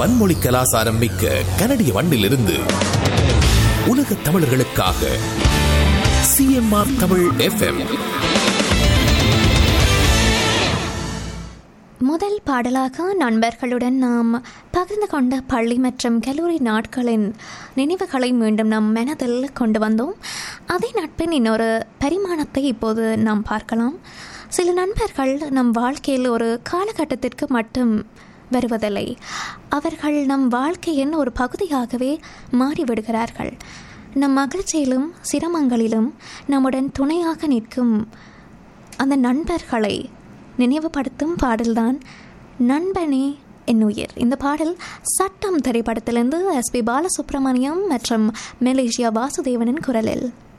பன்மொழி கலாசாரம் மிக்க கனடிய மண்ணிலிருந்து உலக தமிழர்களுக்காக சிஎம்ஆர் தமிழ் எஃப்எம் முதல் பாடலாக நண்பர்களுடன் நாம் பகிர்ந்து கொண்ட பள்ளி மற்றும் கல்லூரி நாட்களின் நினைவுகளை மீண்டும் நம் மனதில் கொண்டு வந்தோம் அதே நட்பின் இன்னொரு பரிமாணத்தை இப்போது நாம் பார்க்கலாம் சில நண்பர்கள் நம் வாழ்க்கையில் ஒரு காலகட்டத்திற்கு மட்டும் வருவதில்லை அவர்கள் நம் வாழ்க்கையின் ஒரு பகுதியாகவே மாறிவிடுகிறார்கள் நம் மகிழ்ச்சியிலும் சிரமங்களிலும் நம்முடன் துணையாக நிற்கும் அந்த நண்பர்களை நினைவுபடுத்தும் பாடல்தான் நண்பனே என் உயிர் இந்த பாடல் சட்டம் திரைப்படத்திலிருந்து எஸ்பி பாலசுப்ரமணியம் மற்றும் மலேசியா வாசுதேவனின் குரலில்